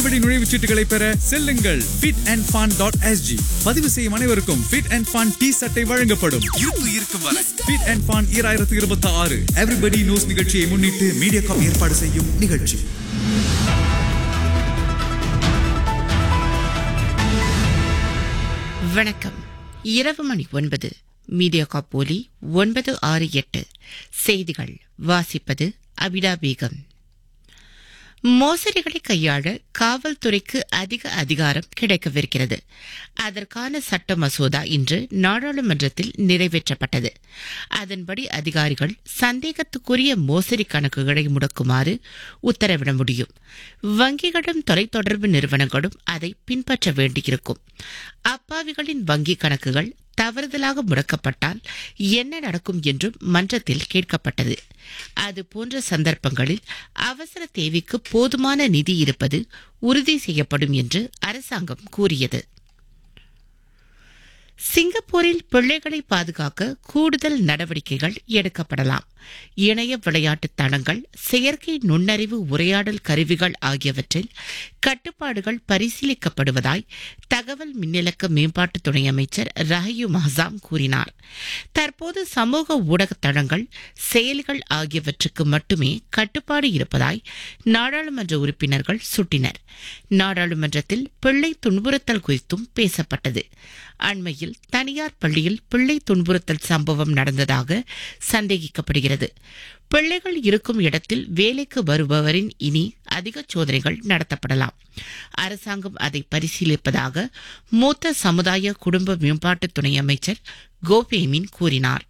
வழி நுழைவுச் சீட்டுகளை பெற செல்லுங்கள் fit and fun dot SG பதிவு செய்யும் அனைவருக்கும் ஃபிட் அண்ட் ஃபன் டி சட்டை வழங்கப்படும் இருப்பு இருக்கும் வரை ஃபிட் அண்ட் ஃபன் ஈராயிரத்து இருபத்தி ஆறு எவ்ரிபடி நியூஸ் நிகழ்ச்சியை முன்னிட்டு மீடியாகாம் ஏற்பாடு செய்யும் நிகழ்ச்சி வணக்கம் இரவு மணி ஒன்பது மீடியா காப்போலி ஒன்பது ஆறு எட்டு செய்திகள் வாசிப்பது அபிடா பேகம் மோசடிகளை கையாள காவல்துறைக்கு அதிக அதிகாரம் கிடைக்கவிருக்கிறது அதற்கான சட்ட மசோதா இன்று நாடாளுமன்றத்தில் நிறைவேற்றப்பட்டது அதன்படி அதிகாரிகள் சந்தேகத்துக்குரிய மோசடி கணக்குகளை முடக்குமாறு உத்தரவிட முடியும் வங்கிகளும் தொலைத்தொடர்பு நிறுவனங்களும் அதை பின்பற்ற வேண்டியிருக்கும் அப்பாவிகளின் வங்கி கணக்குகள் தவறுதலாக முடக்கப்பட்டால் என்ன நடக்கும் என்றும் மன்றத்தில் கேட்கப்பட்டது அது போன்ற சந்தர்ப்பங்களில் அவசர தேவைக்கு போதுமான நிதி இருப்பது உறுதி செய்யப்படும் என்று அரசாங்கம் கூறியது சிங்கப்பூரில் பிள்ளைகளை பாதுகாக்க கூடுதல் நடவடிக்கைகள் எடுக்கப்படலாம் இணைய விளையாட்டு தளங்கள் செயற்கை நுண்ணறிவு உரையாடல் கருவிகள் ஆகியவற்றில் கட்டுப்பாடுகள் பரிசீலிக்கப்படுவதாய் தகவல் மின்னிலக்க மேம்பாட்டு துணை அமைச்சர் ரஹயு மஹசாம் கூறினார் தற்போது சமூக ஊடக தளங்கள் செயலிகள் ஆகியவற்றுக்கு மட்டுமே கட்டுப்பாடு இருப்பதாய் நாடாளுமன்ற உறுப்பினர்கள் சுட்டினர் நாடாளுமன்றத்தில் பிள்ளை துன்புறுத்தல் குறித்தும் பேசப்பட்டது அண்மையில் தனியார் பள்ளியில் பிள்ளை துன்புறுத்தல் சம்பவம் நடந்ததாக சந்தேகிக்கப்படுகிறது பிள்ளைகள் இருக்கும் இடத்தில் வேலைக்கு வருபவரின் இனி அதிக சோதனைகள் நடத்தப்படலாம் அரசாங்கம் அதை பரிசீலிப்பதாக மூத்த சமுதாய குடும்ப மேம்பாட்டு துணை அமைச்சர் கோபேமின் கூறினார்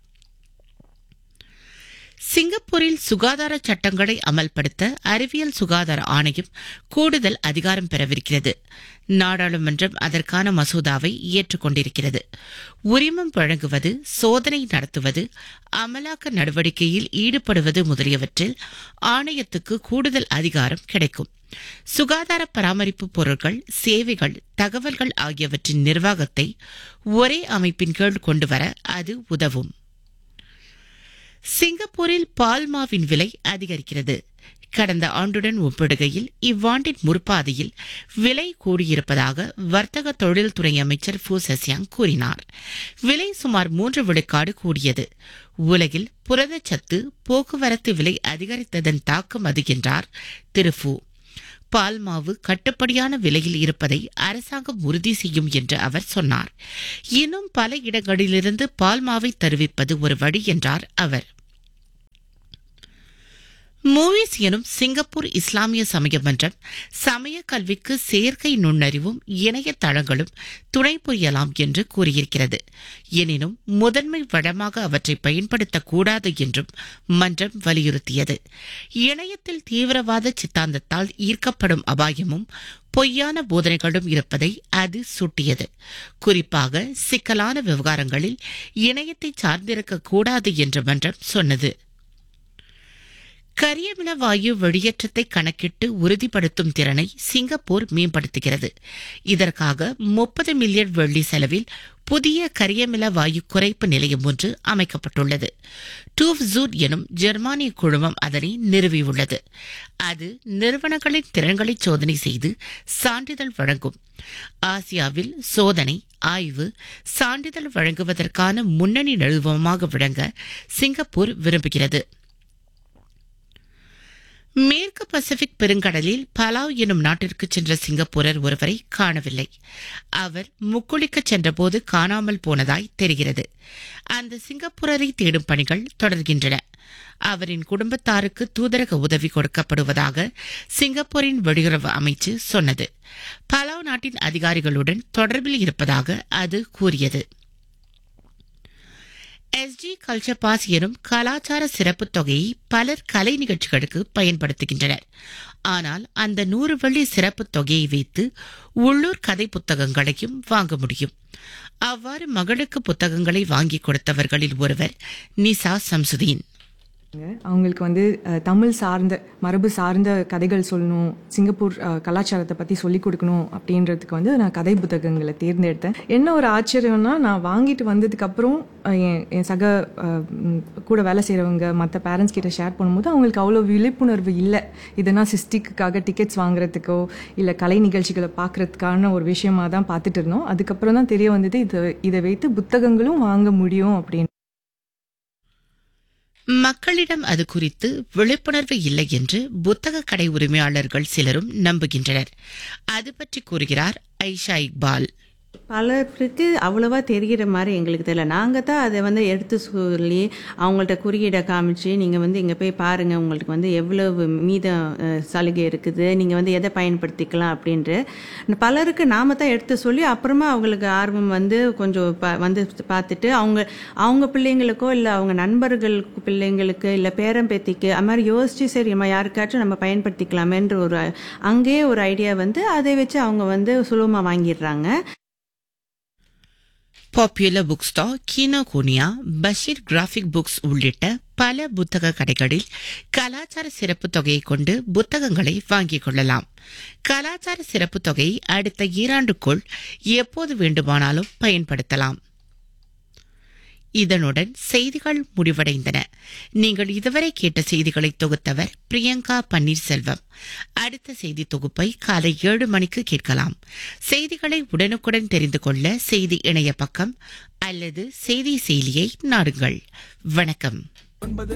சிங்கப்பூரில் சுகாதார சட்டங்களை அமல்படுத்த அறிவியல் சுகாதார ஆணையம் கூடுதல் அதிகாரம் பெறவிருக்கிறது நாடாளுமன்றம் அதற்கான மசோதாவை ஏற்றுக்கொண்டிருக்கிறது உரிமம் வழங்குவது சோதனை நடத்துவது அமலாக்க நடவடிக்கையில் ஈடுபடுவது முதலியவற்றில் ஆணையத்துக்கு கூடுதல் அதிகாரம் கிடைக்கும் சுகாதார பராமரிப்பு பொருட்கள் சேவைகள் தகவல்கள் ஆகியவற்றின் நிர்வாகத்தை ஒரே அமைப்பின் கீழ் கொண்டுவர அது உதவும் சிங்கப்பூரில் பால்மாவின் விலை அதிகரிக்கிறது கடந்த ஆண்டுடன் ஒப்பிடுகையில் இவ்வாண்டின் முற்பாதையில் விலை கூடியிருப்பதாக வர்த்தக தொழில்துறை அமைச்சர் ஃபு சசியாங் கூறினார் விலை சுமார் மூன்று விழுக்காடு கூடியது உலகில் புரதச்சத்து போக்குவரத்து விலை அதிகரித்ததன் தாக்கம் அது என்றார் திரு ஃபு பால் மாவு கட்டுப்படியான விலையில் இருப்பதை அரசாங்கம் உறுதி செய்யும் என்று அவர் சொன்னார் இன்னும் பல இடங்களிலிருந்து பால் மாவை தருவிப்பது ஒரு வழி என்றார் அவர் மூவிஸ் எனும் சிங்கப்பூர் இஸ்லாமிய சமய மன்றம் சமய கல்விக்கு செயற்கை நுண்ணறிவும் இணையதளங்களும் துணை புரியலாம் என்று கூறியிருக்கிறது எனினும் முதன்மை வளமாக அவற்றை பயன்படுத்தக்கூடாது என்றும் மன்றம் வலியுறுத்தியது இணையத்தில் தீவிரவாத சித்தாந்தத்தால் ஈர்க்கப்படும் அபாயமும் பொய்யான போதனைகளும் இருப்பதை அது சுட்டியது குறிப்பாக சிக்கலான விவகாரங்களில் இணையத்தை சார்ந்திருக்க கூடாது என்று மன்றம் சொன்னது கரியமில வாயு வெளியேற்றத்தை கணக்கிட்டு உறுதிப்படுத்தும் திறனை சிங்கப்பூர் மேம்படுத்துகிறது இதற்காக முப்பது மில்லியன் வெள்ளி செலவில் புதிய கரியமில வாயு குறைப்பு நிலையம் ஒன்று அமைக்கப்பட்டுள்ளது டூவ் ஜூட் எனும் ஜெர்மானிய குழுமம் அதனை நிறுவியுள்ளது அது நிறுவனங்களின் திறன்களை சோதனை செய்து சான்றிதழ் வழங்கும் ஆசியாவில் சோதனை ஆய்வு சான்றிதழ் வழங்குவதற்கான முன்னணி நிறுவனமாக விளங்க சிங்கப்பூர் விரும்புகிறது மேற்கு பசிபிக் பெருங்கடலில் பலாவ் எனும் நாட்டிற்கு சென்ற சிங்கப்பூரர் ஒருவரை காணவில்லை அவர் முக்குளிக்க சென்றபோது காணாமல் போனதாய் தெரிகிறது அந்த சிங்கப்பூரரை தேடும் பணிகள் தொடர்கின்றன அவரின் குடும்பத்தாருக்கு தூதரக உதவி கொடுக்கப்படுவதாக சிங்கப்பூரின் வெளியுறவு அமைச்சு சொன்னது பலாவ் நாட்டின் அதிகாரிகளுடன் தொடர்பில் இருப்பதாக அது கூறியது எஸ்ஜி கல்ச்சர் பாஸ் எனும் கலாச்சார சிறப்பு தொகையை பலர் கலை நிகழ்ச்சிகளுக்கு பயன்படுத்துகின்றனர் ஆனால் அந்த நூறு வெள்ளி சிறப்பு தொகையை வைத்து உள்ளூர் கதை புத்தகங்களையும் வாங்க முடியும் அவ்வாறு மகளுக்கு புத்தகங்களை வாங்கி கொடுத்தவர்களில் ஒருவர் நிசா சம்சுதீன் அவங்களுக்கு வந்து அஹ், தமிழ் சார்ந்த மரபு சார்ந்த கதைகள் சொல்லணும் சிங்கப்பூர் அஹ், கலாச்சாரத்தை பற்றி சொல்லிக் கொடுக்கணும் அப்படின்றதுக்கு வந்து நான் கதை புத்தகங்களை தேர்ந்தெடுத்தேன் என்ன ஒரு ஆச்சரியம்னா நான் வாங்கிட்டு வந்ததுக்கப்புறம் என் என் சக அஹ், ம், கூட வேலை செய்கிறவங்க மற்ற பேரண்ட்ஸ் கிட்ட ஷேர் பண்ணும்போது அவங்களுக்கு அவ்வளோ விழிப்புணர்வு இல்லை இதனா சிஸ்டிக்குக்காக டிக்கெட்ஸ் வாங்குறதுக்கோ இல்லை கலை நிகழ்ச்சிகளை பார்க்கறதுக்கான ஒரு விஷயமா தான் பார்த்துட்டு இருந்தோம் அதுக்கப்புறம் தான் தெரிய வந்தது இதை இதை வைத்து புத்தகங்களும் வாங்க முடியும் அப்படின்னு மக்களிடம் அது குறித்து விழிப்புணர்வு இல்லை என்று புத்தக கடை உரிமையாளர்கள் சிலரும் நம்புகின்றனர் அது பற்றி கூறுகிறார் ஐஷா இக்பால் பலருக்கு அவ்வளவா தெரிகிற மாதிரி எங்களுக்கு தெரியல நாங்கள் தான் அதை வந்து எடுத்து சொல்லி அவங்கள்ட்ட குறியீடை காமிச்சு நீங்கள் வந்து இங்கே போய் பாருங்கள் உங்களுக்கு வந்து எவ்வளவு மீதம் அஹ், சலுகை இருக்குது நீங்கள் வந்து எதை பயன்படுத்திக்கலாம் அப்படின்ட்டு பலருக்கு நாம தான் எடுத்து சொல்லி அப்புறமா அவங்களுக்கு ஆர்வம் வந்து கொஞ்சம் ப- வந்து பார்த்துட்டு அவங்க அவங்க பிள்ளைங்களுக்கோ இல்லை அவங்க நண்பர்கள் பிள்ளைங்களுக்கு இல்லை பேரம்பேத்திக்கு அது மாதிரி யோசிச்சு சரி நம்ம யாருக்காச்சும் நம்ம பயன்படுத்திக்கலாமேன்ற ஒரு அங்கேயே ஒரு ஐடியா வந்து அதை வச்சு அவங்க வந்து சுலபமாக வாங்கிடுறாங்க popular book stall Kinokuniya Basheer graphic books உள்ளிட்ட பல புத்தக கடைகளில் கலாச்சார சிறப்பு தொகையை கொண்டு புத்தகங்களை வாங்கிக் கொள்ளலாம் கலாச்சார சிறப்பு தொகையை அடுத்த ஈராண்டுக்குள் எப்போது வேண்டுமானாலும் பயன்படுத்தலாம் இதனுடன் செய்திகள் முடிவடைந்தன நீங்கள் இதுவரை கேட்ட செய்திகளை தொகுத்தவர் பிரியங்கா பன்னீர்செல்வம் அடுத்த செய்தி தொகுப்பை காலை ஏழு மணிக்கு கேட்கலாம் செய்திகளை உடனுக்குடன் தெரிந்து கொள்ள செய்தி இணைய பக்கம் அல்லது செய்தி செயலியை நாடுங்கள் வணக்கம்